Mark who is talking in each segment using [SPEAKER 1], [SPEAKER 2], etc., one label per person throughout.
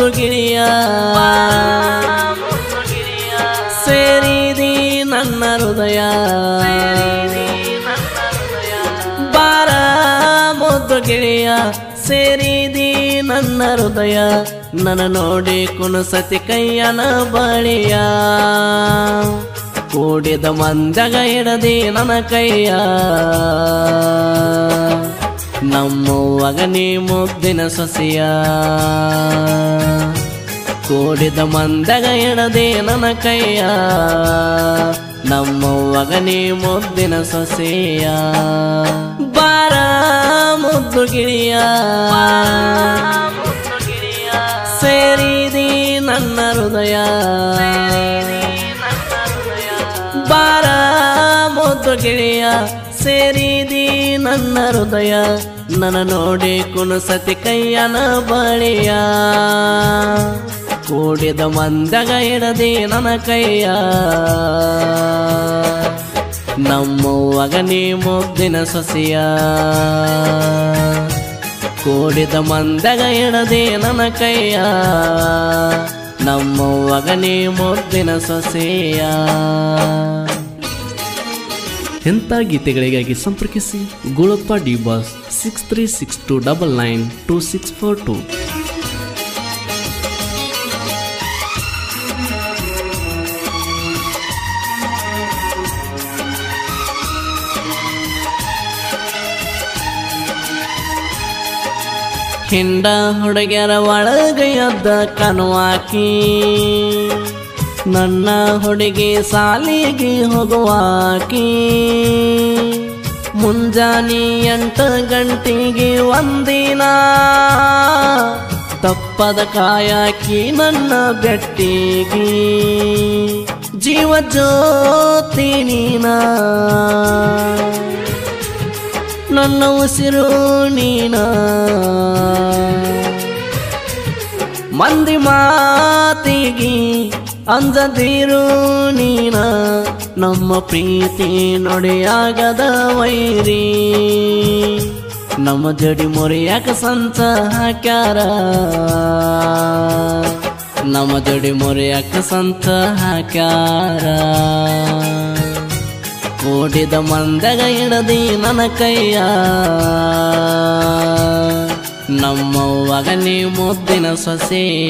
[SPEAKER 1] ಮುದ್ದು ಗಿಳಿಯ ಸೇರಿದಿ ನನ್ನ ಹೃದಯ ಬಾರ ಮುದ್ದು ಗಿಳಿಯ ಸೇರಿದಿ ನನ್ನ ಹೃದಯ ನನ್ನ ನೋಡಿ ಕುಣಸತಿ ಕೈಯನ ಬಳಿಯ ಕೂಡಿದ ಮಂದಗ ಹಿಡದಿ ನನ್ನ ಕೈಯ ನಮ್ಮವ್ವಗ ನೀ ಮುಗ್ದಿನ ಸೊಸೆಯ ಕೂಡಿದ ಮಂದಗ ಹಿಡದಿ ನನ್ನ ಕೈಯ ನಮ್ಮವ್ವಗ ನೀ ಮುದ್ದಿನ ಸೊಸೆಯ ಬಾರ ಮುದ್ದು ಗಿಳಿಯ ಸೇರಿದಿ ನನ್ನ ಹೃದಯ ಬಾರ ಮುದ್ದು ಗಿಳಿಯ ಸೇರಿದಿ ನನ್ನ ಹೃದಯ ನನ್ನ ನೋಡಿ ಕುಣಸತಿ ಕೈಯನ ಬಳಿಯ ಕೂಡಿದ ಮಂದಗ ಹಿಡದಿ ನನ್ನ ಕೈಯ ನಮ್ಮವ್ವಗ ನೀ ಮುಗ್ದಿನ ಸೊಸೆಯ ಕೂಡಿದ ಮಂದಗ ಹಿಡದಿ ನನ್ನ ಕೈಯ ನಮ್ಮವ್ವಗ ನೀ ಮುಗ್ದಿನ ಸೊಸೆಯ
[SPEAKER 2] ಎಂಥ ಗೀತೆಗಳಿಗಾಗಿ ಸಂಪರ್ಕಿಸಿ Golappa D boss six three six two double nine two six four two
[SPEAKER 1] ಹಿಂಡ ಹುಡುಗ್ಯರ ಒಳಗೆಯದ್ದ ಕನುವಾಕಿ ನನ್ನ ಹುಡುಗಿ ಸಾಲಿಗೆ ಹೋಗುವಾಕಿ ಮುಂಜಾನೆ ಎಂಟು ಗಂಟೆಗೆ ಒಂದಿನ ತಪ್ಪದ ಕಾಯಾಕಿ ನನ್ನ ಬೆಟ್ಟಿಗೆ ಜೀವ ಜ್ಯೋತಿ ನೀನಾ ನನ್ನ ಉಸಿರು ನೀನ ಮಂದಿ ಮಾತಿಗೆ ಅಂಜದಿರು ನೀನ ನಮ್ಮ ಪ್ರೀತಿ ನುಡಿಯಾಗದ ವೈರಿ ನಮ್ಮ ಜಡಿ ಮುರಿಯಾಕ ಸಂಚ ಹಾಕ್ಯಾರ ನಮ್ಮ ಜಡಿ ಮುರಿಯಾಕ ಸಂಚ ಹಾಕ್ಯಾರ ಕೂಡಿದ ಮಂದಗ ಹಿಡದಿ ನನ್ನ ಕೈಯ ನಮ್ಮವ್ವಗ ನೀ ಮುದ್ದಿನ ಸೊಸೆಯ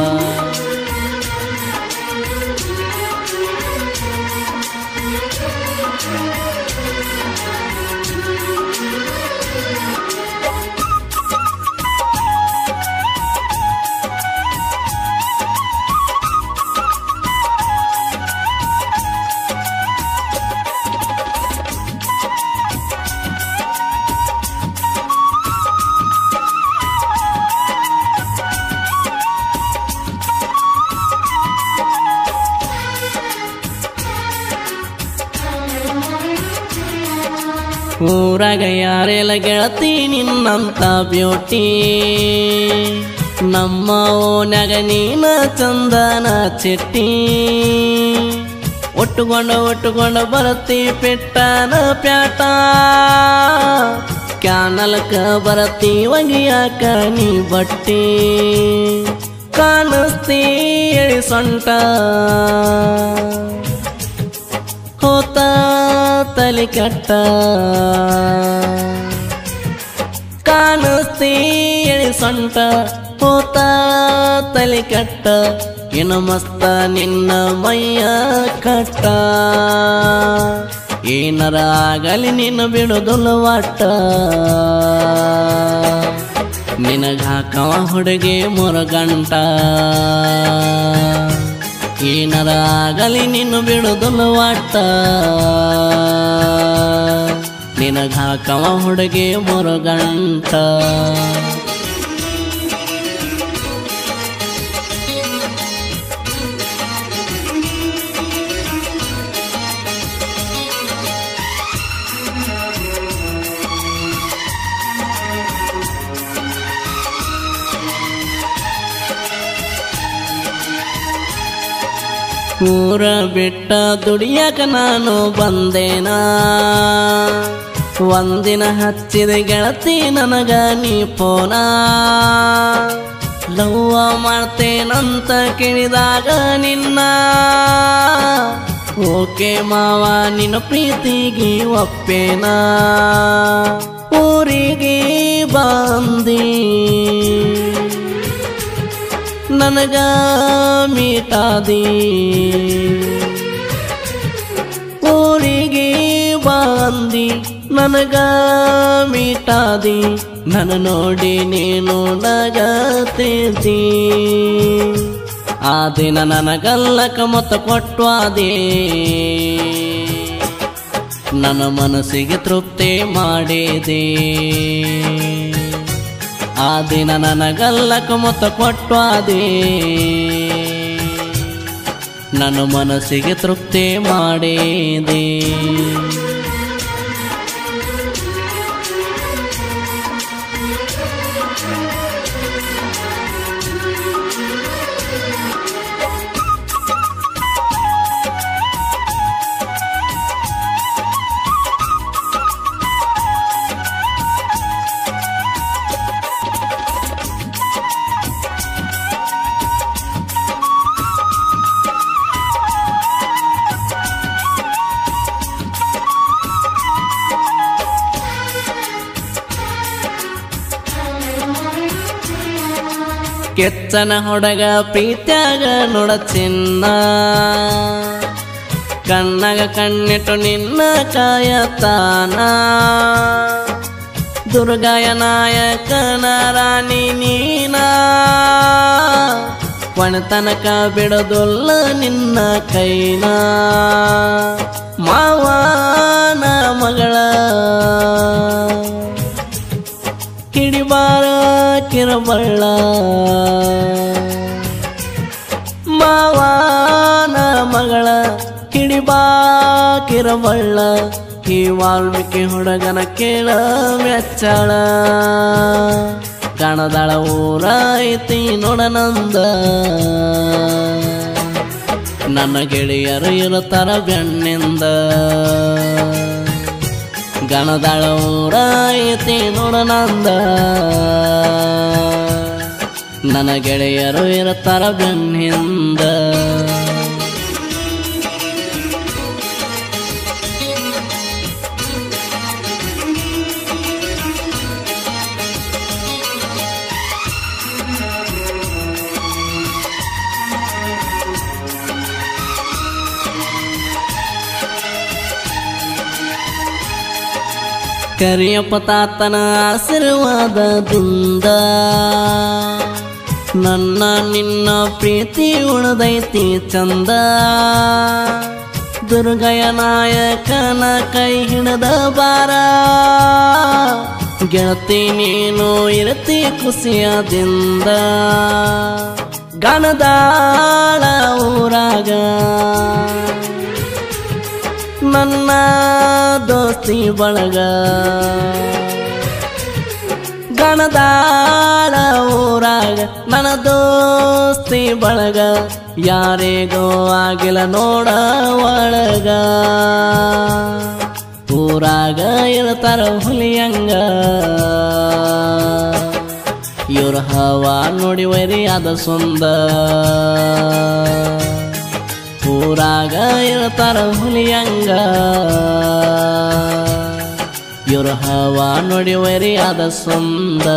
[SPEAKER 1] ಊರಾಗ ಯಾರೆಲ್ಲ ಗೆಳತಿ ನಿನ್ನಂತ ಬ್ಯೂಟಿ ನಮ್ಮ ಓನ್ಯಾಗ ನೀನ ಚಂದನ ಚಿಟ್ಟಿ ಒಟ್ಟುಕೊಂಡ ಒಟ್ಟುಕೊಂಡ ಬರತಿ ಪೆಟ್ಟನ ಪ್ಯಾಟ ಕ್ಯಾನಲ್ಕ ಬರತಿ ಒಗಿಯಾಕ ನೀ ಬಟ್ಟಿ ಕಾಣಿಸ್ತಿ ಎಳಿ ಸೊಂಟ ಹೋತ ತಲೆ ಕೆಟ್ಟ ಕಾಣಿಸ್ತಿ ಎಳಿ ಸೊಂಟ ಹೋತ ತಲೆ ಕೆಟ್ಟ ಇನ್ನು ಮಸ್ತ ನಿನ್ನ ಮೈಯ ಕಟ್ಟ ಏನರ ಆಗಲಿ ನಿನ್ನ ಬಿಡುದಿಲ್ಲ ಒಟ್ಟ ನಿನಗ ಹಾಕವ ಹುಡುಗಿ ಮೂರು ಗಂಟ ಏನರ ಆಗಲಿ ನಿನ್ನ ಬಿಡುದಿಲ್ಲ ಒಟ್ಟ ನಿನಗ ಹಾಕವ ಹುಡುಗಿ ಮೂರು ಗಂಟ ಊರ ಬಿಟ್ಟ ದುಡಿಯಕ ನಾನು ಬಂದೇನಾ ಒಂದಿನ ಹಚ್ಚಿದ ಗೆಳತಿ ನನಗ ನೀ ಪೋನ ಲವ್ವ ಮಾಡ್ತೇನಂತ ಕೇಳಿದಾಗ ನಿನ್ನ ಓಕೆ ಮಾವ ನಿನ್ನ ಪ್ರೀತಿಗೆ ಒಪ್ಪೇನಾ ಊರಿಗೆ ಬಂದಿ ನನಗ ಮೀಟಾದಿ ಊರಿಗೆ ಬಂದಿ ನನಗ ಮೀಟಾದಿ ನನ್ನ ನೋಡಿ ನೀನು ನಗತೇತಿ ಆ ದಿನ ನನಗಲ್ಲಕ ಮೊತ್ತ ಕೊಟ್ವಾದೆ ನನ್ನ ಮನಸ್ಸಿಗೆ ತೃಪ್ತಿ ಮಾಡಿದೆ ಆ ದಿನ ನನಗಲ್ಲಕ ಮೊತ್ತ ಕೊಟ್ವಾದೆ ನನ್ನ ಮನಸ್ಸಿಗೆ ತೃಪ್ತಿ ಮಾಡಿದೆ ಕೆಚ್ಚನ ಹೊಡಗ ಪ್ರೀತ್ಯಾಗ ನೋಡ ಚಿನ್ನ ಕಣ್ಣಗ ಕಣ್ಣಿಟ್ಟು ನಿನ್ನ ಕಾಯತಾನ ದುರ್ಗಾಯ ನಾಯಕನ ರಾಣಿ ನೀನ ಕೊಣತನಕ ಬಿಡೋದಿಲ್ಲ ನಿನ್ನ ಕೈನ ಮಾವನ ಮಗಳ ಕಿಡಿಬಾರ ಕಿರಬಳ್ಳ ಮಾವನ ಮಗಳ ಕಿಡಿಬಾ ಕಿರಬಳ್ಳ ಈ ವಾಲ್ಮೀಕಿ ಹುಡುಗನ ಕೇಳ ಮೆಚ್ಚಳ ಕಣದಳ ಊರ ಐತಿ ನೋಡನಂದ ನನ್ನ ಗೆಳೆಯರು ಇರುತ್ತಾರ ಬೆಣ್ಣಿಂದ ಗಣದಾಳ ಊರ ಐತಿ ನೋಡನಂದ ನನ್ನ ಗೆಳೆಯರು ಇರುತ್ತಾರ ಬೆನ್ನಿಂದ ಕರಿಯಪ್ಪ ತಾತನ ಆಶೀರ್ವಾದದಿಂದ ನನ್ನ ನಿನ್ನ ಪ್ರೀತಿ ಉಳದೈತಿ ಚಂದ ದುರ್ಗಯ ನಾಯಕನ ಕೈ ಹಿಡಿದ ಬಾರ ಗೆಳತಿ ನೀನು ಇರತಿ ಖುಷಿಯದಿಂದ ಗಣದಾಳ ಊರಾಗ ನನ್ನ ದೋಸ್ತಿ ಬಳಗ ಗಣದಾಳ ಊರಾಗ ನನ್ನ ದೋಸ್ತಿ ಬಳಗ ಯಾರಿಗೋ ಆಗಿಲ್ಲ ನೋಡ ಒಳಗ ಊರಾಗ ಇರ್ತಾರ ಹುಲಿಯಂಗ ಇವ್ರ ಹವಾ ನೋಡಿ ವೈರಿ ಅದ ಸುಂದ ಊರಾಗ ಇರ್ತಾರ ಹುಲಿಯಂಗ ಇವ್ರ ಹವಾ ನೋಡಿ ವೈರಿ ಅದ ಸುಂದ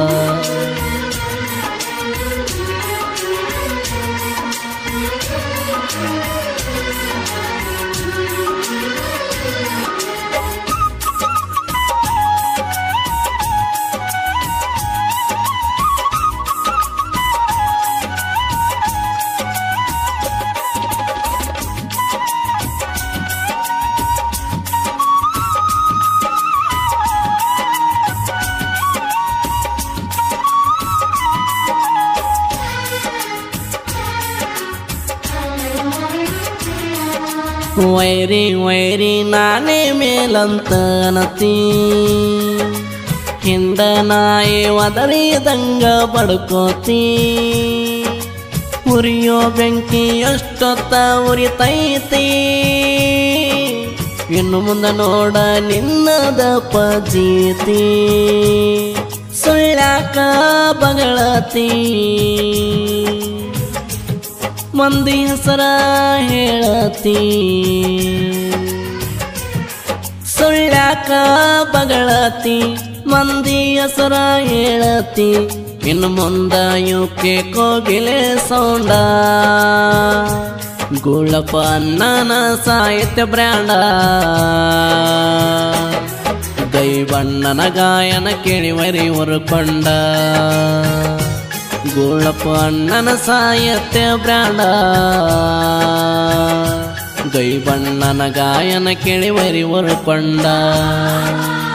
[SPEAKER 1] ವೈರಿ ವೈರಿ ನಾನೇ ಮೇಲಂತ ಅನತಿ ಹಿಂದ ನಾಯಿ ಒದರಿದಂಗ ಬಡ್ಕೋತಿ ಉರಿಯೋ ಬೆಂಕಿ ಎಷ್ಟೊತ್ತ ಉರಿತೈತಿ ಇನ್ನು ಮುಂದೆ ನೋಡ ನಿನ್ನದ ಪಜೀತಿ ಸುಳ್ಯಾಕ ಬಗಳತಿ ಮಂದಿ ಹೆಸರ ಹೇಳತಿ ಸುಳ್ಯಾಕ ಬಗಳತಿ ಮಂದಿ ಹೆಸರ ಹೇಳತಿ ಇನ್ನು ಮುಂದ ಯುಕೆ ಕೋಗಿಲೆ ಸೌಂಡ ಗುಳಪ ಅಣ್ಣನ ಸಾಹಿತ್ಯ ಬ್ರ್ಯಾಂಡ ಗೈ ಬಣ್ಣನ ಗಾಯನ ಕೇಳಿವರಿ ಉರ್ಕೊಂಡ ಗುಳಪ ಅಣ್ಣನ ಸಾಹಿತ್ಯ ಬ್ರ್ಯಾಂಡ ಗೈ ಬಣ್ಣನ ಗಾಯನ ಕೇಳಿವರಿ ಉರ್ಕೊಂಡ